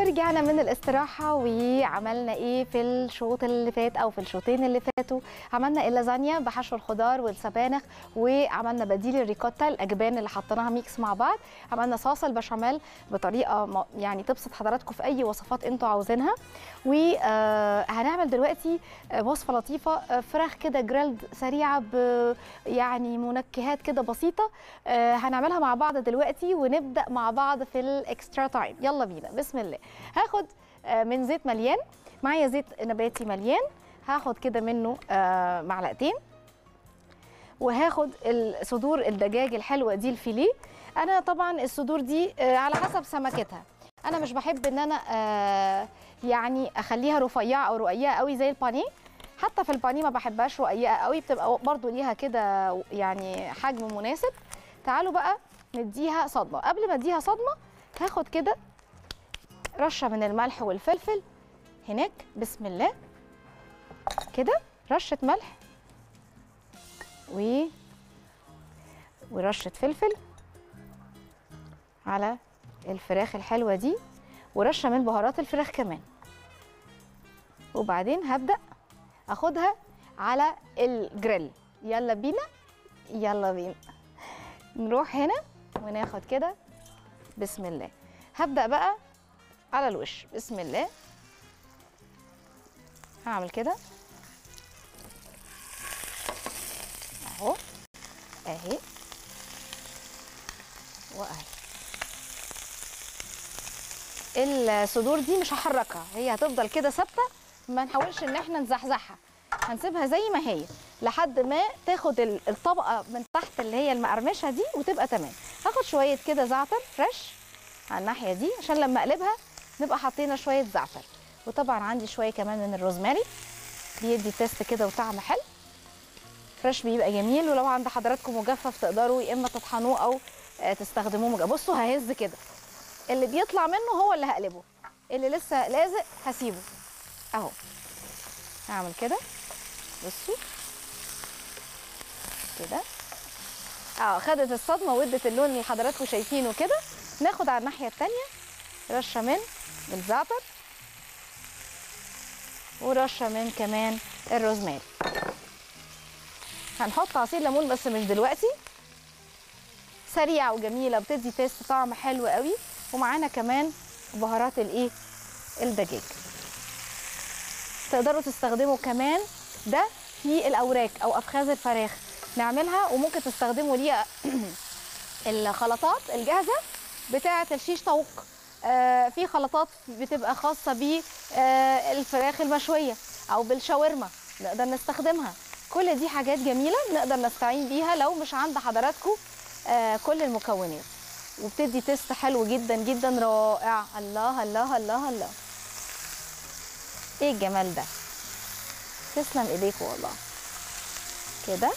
ورجعنا من الاستراحة وعملنا ايه في الشوط اللي فات او في الشوطين اللي فاتوا عملنا اللازانيا بحشو الخضار والسبانخ وعملنا بديل الريكوتا الاجبان اللي حطيناها ميكس مع بعض عملنا صوص البشاميل بطريقة م- يعني تبسط حضراتكم في اي وصفات انتوا عاوزينها وهنعمل دلوقتي آه، وصفة لطيفة آه، فراخ كده جريلد سريعة ب يعني منكهات كده بسيطة آه، هنعملها مع بعض دلوقتي ونبدأ مع بعض في الاكسترا تايم يلا بينا بسم الله هاخد آه، من زيت مليان معايا زيت نباتي مليان هاخد كده منه آه، معلقتين وهاخد ال- صدور الدجاج الحلوه دي الفيليه انا طبعا الصدور دي آه، على حسب سمكتها انا مش بحب ان انا آه، يعني اخليها رفيعه او رقيقه قوي زي البانيه حتى في البانيه ما بحبهاش رقيقه قوي بتبقى برضو ليها كده يعني حجم مناسب تعالوا بقى نديها صدمه قبل ما اديها صدمه هاخد كده رشه من الملح والفلفل هناك بسم الله كده رشه ملح و ورشه فلفل على الفراخ الحلوه دي ورشه من بهارات الفراخ كمان وبعدين هبدا اخدها على الجريل يلا بينا يلا بينا نروح هنا وناخد كده بسم الله هبدا بقى على الوش بسم الله هعمل كده اهو اهي واهي الصدور دي مش هحركها هي هتفضل كده ثابته ما نحاولش ان احنا نزحزحها هنسيبها زي ما هي لحد ما تاخد ال- الطبقه من تحت اللي هي المقرمشه دي وتبقى تمام هاخد شويه كده زعتر فريش على الناحيه دي عشان لما اقلبها نبقى حاطين شويه زعتر وطبعا عندي شويه كمان من الروزماري بيدي تيست كده وطعم حلو فريش بيبقى جميل ولو عند حضراتكم مجفف تقدروا يا اما تطحنوه او آه، تستخدموه مجفف بصوا ههز كده اللي بيطلع منه هو اللي هقلبه اللي لسه لازق هسيبه اهو هعمل كده بصوا كده اه خدت الصدمه وادت اللون اللي حضراتكم شايفينه كده ناخد على الناحيه التانية رشه من الزعتر ورشه من كمان الروزماري هنحط عصير ليمون بس مش دلوقتي سريعه وجميله بتدي تيست طعم حلو قوي ومعانا كمان بهارات الايه الدجاج تقدروا تستخدموا كمان ده في الاوراق او افخاذ الفراخ نعملها وممكن تستخدموا ليها الخلطات الجاهزه بتاعه الشيش طاووق آه في خلطات بتبقى خاصه بالفراخ المشويه او بالشاورما نقدر نستخدمها كل دي حاجات جميله نقدر نستعين بيها لو مش عند حضراتكم آه كل المكونات وبتدي تيست حلو جدا جدا رائع الله الله الله الله ايه الجمال ده تسلم ايديكوا والله كده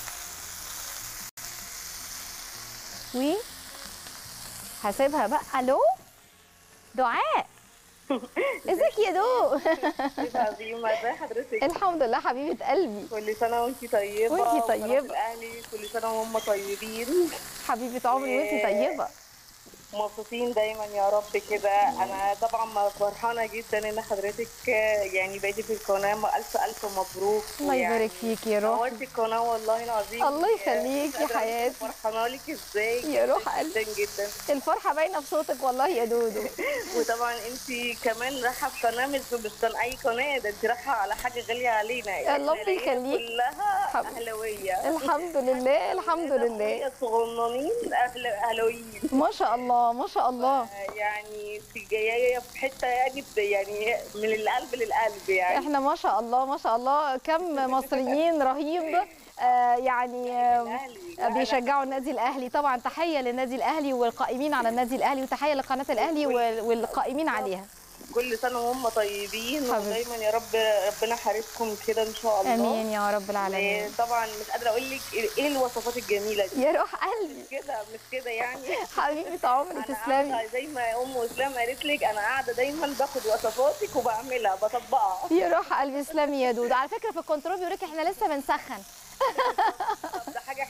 و هسيبها بقى الو دعاء ازيك يا دو عظيمة ازي حضرتك الحمد لله حبيبه قلبي كل سنة وانتي طيبة وانتي طيبة. وفرح الأهلي كل سنة وهم طيبين حبيبه عمري وانتي طيبه مبسوطين دايما يا رب كده أنا طبعا فرحانة جدا إن حضرتك يعني بقيتي في القناة ألف ألف مبروك الله ويعني يبارك فيك يا روحي نورتي القناة والله العظيم الله يخليك مش يا قادرة أقول حياتي. فرحانة لك ازاي يا جداً روح قلبي. جدا جدا الفرحه باينه في صوتك والله يا دودو وطبعا انت كمان رايحه في قناه مش مش كان اي قناه ده انت رايحه على حاجه غاليه علينا الله إحنا العيلة يخليك. كلها حبيبي. اهلاويه الحمد لله الحمد لله صغننين اهل اهلاويين ما شاء الله ما شاء الله يعني في جايه في حته يعني ب- يعني من القلب للقلب يعني احنا ما شاء الله ما شاء الله كم مصريين رهيب آه يعني آه الأهلي. لا، لا. بيشجعوا النادي الاهلي طبعا تحيه للنادي الاهلي والقائمين على النادي الاهلي وتحيه لقناه الاهلي وال- والقائمين عليها كل سنه وهم طيبين حبيبي. ودايما يا رب ربنا يحاربكم كده ان شاء الله امين يا رب العالمين طبعا مش قادره اقول لك ايه الوصفات الجميله دي يا روح قلبي كده مش كده يعني حبيبه عمري انا تسلمي قاعده زي ما ام اسلام قالت لك انا قاعده دايما باخد وصفاتك وبعملها بطبقها يا روح قلبي تسلمي يا دود على فكره في الكنترول بيقول لك احنا لسه بنسخن طب ده حاجه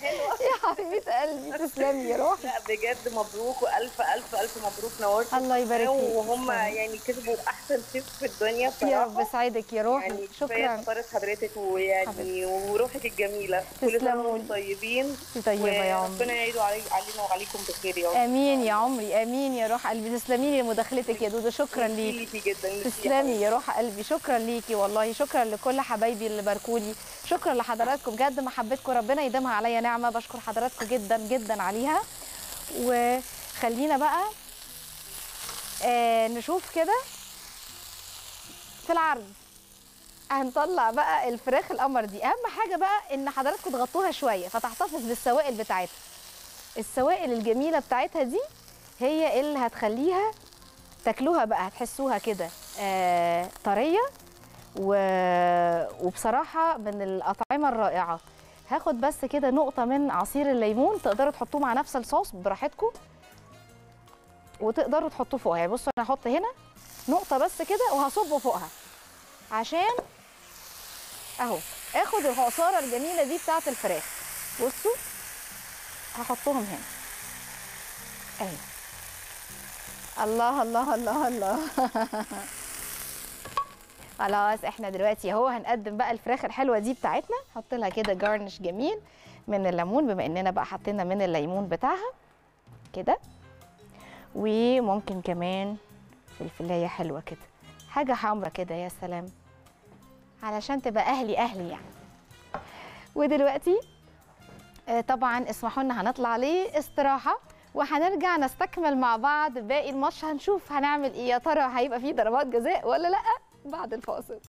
حلوه يا حبيبه قلبي تسلمي يا روحي لا بجد مبروك والف الف الف مبروك نورتي الله يبارك فيك وهم تسلمي. يعني كسبوا احسن شيف في الدنيا يا بصراحه رب سعيدك يا روحي يعني شكرا كفايه شطاره حضرتك ويعني وروحك الجميله كل سنه تسلموا وانتم طيبين طيبه يا عمري وربنا يعيدوا علي علينا وعليكم بخير يا رب امين يا عمري امين يا روح قلبي تسلمي لي لمداخلتك يا دودو شكرا ليكي ليكي جدا ميرسي يا تسلمي يا روح قلبي شكرا ليكي والله شكرا لكل حبايبي اللي باركولي شكرا لحضراتكم بجد محبتكم ربنا يديمها عليا نعمه بشكر حضراتكم جدا جدا عليها وخلينا بقى آه نشوف كده في العرض هنطلع بقى الفراخ القمر دي اهم حاجه بقى ان حضراتكم تغطوها شويه فتحتفظ بالسوائل بتاعتها السوائل الجميله بتاعتها دي هي اللي هتخليها تاكلوها بقى هتحسوها كده آه طريه و... وبصراحه من الاطعمه الرائعه هاخد بس كده نقطه من عصير الليمون تقدروا تحطوه مع نفس الصوص براحتكم وتقدروا تحطوه فوقها يعني بصوا انا هحط هنا نقطه بس كده وهصبه فوقها عشان اهو اخد العصاره الجميله دي بتاعه الفراخ بصوا هحطهم هنا اهي الله الله الله الله خلاص احنا دلوقتي اهو هنقدم بقى الفراخ الحلوه دي بتاعتنا نحط لها كده جارنش جميل من الليمون بما اننا بقى حطينا من الليمون بتاعها كده وممكن كمان فلفلايه حلوه كده حاجه حمرا كده يا سلام علشان تبقى اهلي اهلي يعني ودلوقتي آه، طبعا اسمحوا لنا هنطلع ليه استراحه وهنرجع نستكمل مع بعض باقي الماتش هنشوف هنعمل ايه يا ترى هيبقى فيه ضربات جزاء ولا لا بعد الفاصل